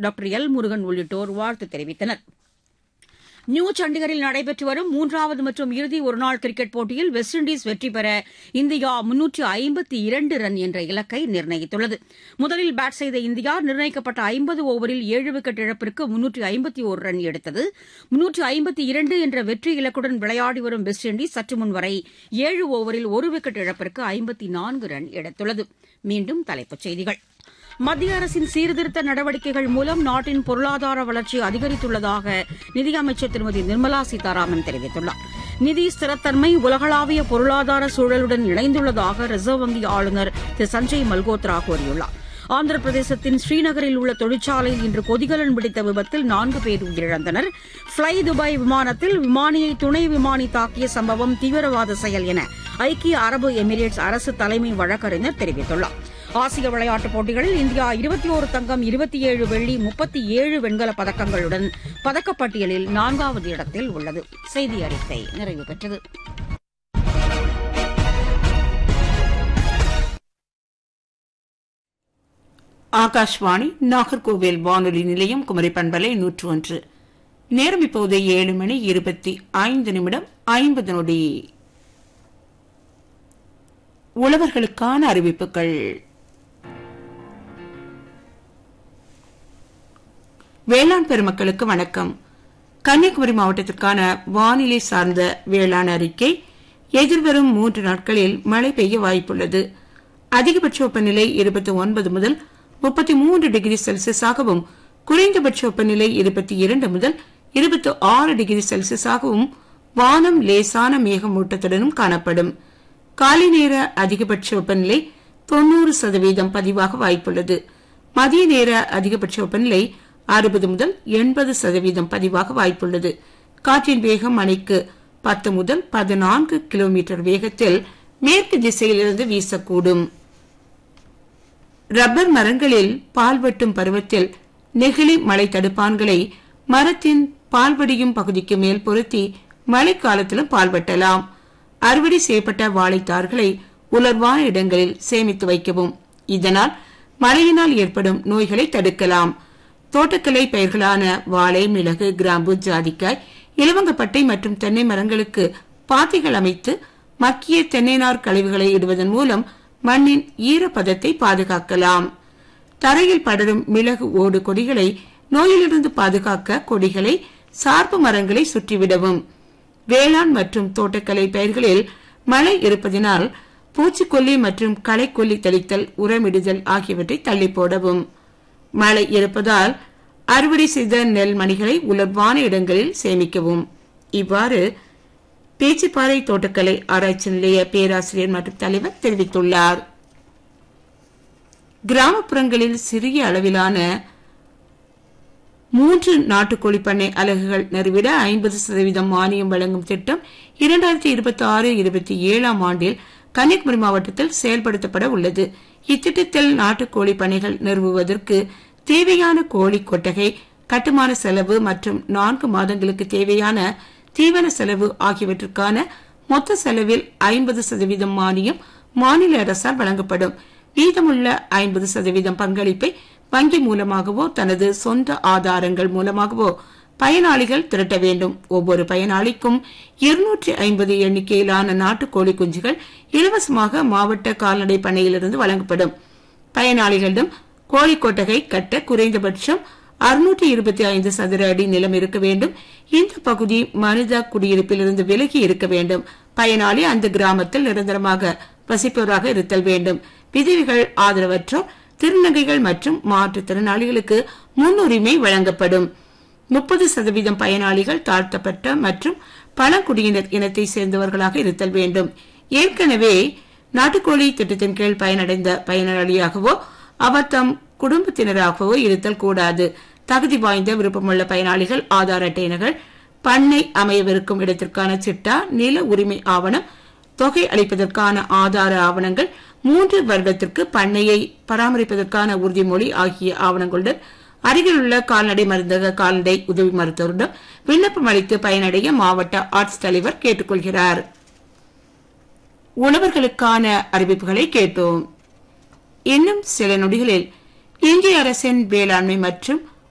doctor L Murugan உள்ளிட்டோர் வாழ்த்து தெரிவித்தனர் நியூ சண்டிகரில் நடைபெற்று வரும் மூன்றாவது மற்றும் இறுதி ஒருநாள் கிரிக்கெட் போட்டியில் வெஸ்ட் இண்டீஸ் வெற்றி பெற இந்தியா முன்னூற்று ஐம்பத்தி இரண்டு ரன் என்ற இலக்கை நிர்ணயித்துள்ளது முதலில் பேட் செய்த இந்தியா நிர்ணயிக்கப்பட்ட ஐம்பது ஓவரில் ஏழு விக்கெட் இழப்பிற்கு முன்னூற்று ஐம்பத்தி ஒரு ரன் எடுத்தது முன்னூற்று ஐம்பத்தி இரண்டு என்ற வெற்றி இலக்குடன் விளையாடி வரும் வெஸ்ட் இண்டீஸ் சற்று முன் வரை ஏழு ஓவரில் ஒரு விக்கெட் இழப்பிற்கு ஐம்பத்தி நான்கு ரன் எடுத்துள்ளது மீண்டும் தலைப்புச் செய்திகள் மத்திய அரசின் சீர்திருத்த நடவடிக்கைகள் மூலம் நாட்டின் பொருளாதார வளர்ச்சி அதிகரித்துள்ளதாக நிதியமைச்சர் திருமதி நிர்மலா சீதாராமன் தெரிவித்துள்ளார் நிதி ஸ்திரத்தன்மை உலகளாவிய பொருளாதார சூழலுடன் இணைந்துள்ளதாக ரிசர்வ் வங்கி ஆளுநர் திரு சஞ்சய் மல்கோத்ரா கூறியுள்ளார் ஆந்திர பிரதேசத்தின் ஸ்ரீநகரில் உள்ள தொழிற்சாலையில் இன்று கொதிகலன் பிடித்த விபத்தில் நான்கு பேர் உயிரிழந்தனர் ஃப்ளை துபாய் விமானத்தில் விமானியை துணை விமானி தாக்கிய சம்பவம் தீவிரவாத செயல் என ஐக்கிய அரபு எமிரேட்ஸ் அரசு தலைமை வழக்கறிஞர் தெரிவித்துள்ளார் ஆசிய விளையாட்டுப் போட்டிகளில் இந்தியா இருபத்தி ஒரு தங்கம் இருபத்தி ஏழு வெள்ளி முப்பத்தி ஏழு வெண்கலப் பதக்கங்களுடன் பதக்கப்பட்டியலில் நான்காவது இடத்தில் உள்ளது செய்தி அறிக்கை நிறைவு பெற்றது ஆகாஷ்வாணி நாகர்கோவில் வானொலி நிலையம் குமரி பண்பலை நூற்று ஒன்று நேரம் இப்போது ஏழு மணி இருபத்தி ஐந்து நிமிடம் ஐம்பது நொடி உழவர்களுக்கான அறிவிப்புகள் வேளாண் பெருமக்களுக்கு வணக்கம் கன்னியாகுமரி மாவட்டத்திற்கான வானிலை சார்ந்த வேளாண் அறிக்கை எதிர்வரும் மூன்று நாட்களில் மழை பெய்ய வாய்ப்புள்ளது அதிகபட்ச வெப்பநிலை இருபத்தி ஒன்பது முதல் முப்பத்தி மூன்று டிகிரி செல்சியஸாகவும் குறைந்தபட்ச வெப்பநிலை இருபத்தி இரண்டு முதல் இருபத்தி ஆறு டிகிரி செல்சியஸாகவும் வானம் லேசான மேகமூட்டத்துடனும் காணப்படும் காலை நேர அதிகபட்ச வெப்பநிலை தொன்னூறு சதவீதம் பதிவாக வாய்ப்புள்ளது மதிய நேர அதிகபட்ச வெப்பநிலை அறுபது முதல் எண்பது சதவீதம் பதிவாக வாய்ப்புள்ளது காற்றின் வேகம் மணிக்கு பத்து முதல் பதினான்கு கிலோமீட்டர் வேகத்தில் மேற்கு திசையிலிருந்து வீசக்கூடும் ரப்பர் மரங்களில் பால் வெட்டும் பருவத்தில் நெகிழி மழை தடுப்பான்களை மரத்தின் பால்வடியும் பகுதிக்கு மேல் பொருத்தி மழைக்காலத்திலும் பால் வெட்டலாம் அறுவடை செய்யப்பட்ட வாழைத்தார்களை உலர்வான இடங்களில் சேமித்து வைக்கவும் இதனால் மழையினால் ஏற்படும் நோய்களை தடுக்கலாம் தோட்டக்கலை பயிர்களான வாழை மிளகு கிராம்பு ஜாதிக்காய் இலவங்கப்பட்டை மற்றும் தென்னை மரங்களுக்கு பாத்திகள் அமைத்து மக்கிய தென்னை நார் கழிவுகளை இடுவதன் மூலம் மண்ணின் ஈரப்பதத்தை பாதுகாக்கலாம் தரையில் படரும் மிளகு ஓடு கொடிகளை நோயிலிருந்து பாதுகாக்க கொடிகளை சார்பு மரங்களை சுற்றிவிடவும் வேளாண் மற்றும் தோட்டக்கலை பயிர்களில் மழை இருப்பதினால் பூச்சிக்கொல்லி மற்றும் களைக்கொல்லி தெளித்தல் உரமிடுதல் ஆகியவற்றை தள்ளி போடவும் மழை இருப்பதால் அறுவடை செய்த நெல் மணிகளை உலர்வான இடங்களில் சேமிக்கவும் இவ்வாறு பேச்சிப்பாறை தோட்டக்கலை ஆராய்ச்சி நிலைய பேராசிரியர் மற்றும் தலைவர் தெரிவித்துள்ளார் கிராமப்புறங்களில் சிறிய அளவிலான மூன்று நாட்டுக்கோழி பண்ணை அலகுகள் நிறுவிட ஐம்பது சதவீதம் மானியம் வழங்கும் திட்டம் இரண்டாயிரத்தி இருபத்தி ஆறு இருபத்தி ஏழாம் ஆண்டில் கன்னியாகுமரி மாவட்டத்தில் செயல்படுத்தப்பட உள்ளது இத்திட்டத்தில் நாட்டுக்கோழி பண்ணைகள் நிறுவுவதற்கு தேவையான கோழி கொட்டகை கட்டுமான செலவு மற்றும் நான்கு மாதங்களுக்கு தேவையான தீவன செலவு ஆகியவற்றுக்கான மொத்த செலவில் ஐம்பது சதவீதம் மானியம் மாநில அரசால் வழங்கப்படும் மீதமுள்ள ஐம்பது சதவீதம் பங்களிப்பை வங்கி மூலமாகவோ தனது சொந்த ஆதாரங்கள் மூலமாகவோ பயனாளிகள் திரட்ட வேண்டும் ஒவ்வொரு பயனாளிக்கும் இருநூற்றி ஐம்பது எண்ணிக்கையிலான நாட்டுக்கோழி குஞ்சுகள் இலவசமாக மாவட்ட கால்நடை பண்ணையிலிருந்து வழங்கப்படும் பயனாளிகளிடம் கோழி கொட்டகை கட்ட குறைந்தபட்சம் அறுநூற்றி இருபத்தி ஐந்து சதுர அடி நிலம் இருக்க வேண்டும் இந்த பகுதி மனித குடியிருப்பிலிருந்து விலகி இருக்க வேண்டும் பயனாளி அந்த கிராமத்தில் நிரந்தரமாக வசிப்பவராக இருத்தல் வேண்டும் விதவைகள் ஆதரவற்றோர் திருநங்கைகள் மற்றும் மாற்றுத்திறனாளிகளுக்கு முன்னுரிமை வழங்கப்படும் முப்பது சதவீதம் பயனாளிகள் தாழ்த்தப்பட்ட மற்றும் பழங்குடியினர் இனத்தை சேர்ந்தவர்களாக இருத்தல் வேண்டும் ஏற்கனவே நாட்டுக்கோழி திட்டத்தின் கீழ் பயனடைந்த பயனாளியாகவோ அவர் தம் குடும்பத்தினராகவோ இருத்தல் கூடாது தகுதி வாய்ந்த விருப்பமுள்ள பயனாளிகள் ஆதார் அட்டையினர்கள் பண்ணை அமையவிருக்கும் இடத்திற்கான சிட்டா நில உரிமை ஆவணம் தொகை அளிப்பதற்கான ஆதார ஆவணங்கள் மூன்று வருடத்திற்கு பண்ணையை பராமரிப்பதற்கான உறுதிமொழி ஆகிய ஆவணங்களுடன் அருகிலுள்ள கால்நடை மருந்தக கால்நடை உதவி மருத்துவரிடம் விண்ணப்பம் அளித்து பயனடைய மாவட்ட ஆட்சித் தலைவர் கேட்டுக்கொள்கிறார் உழவர்களுக்கான அறிவிப்புகளை கேட்டோம் இன்னும் சில நொடிகளில் இந்திய அரசின் வேளாண்மை மற்றும்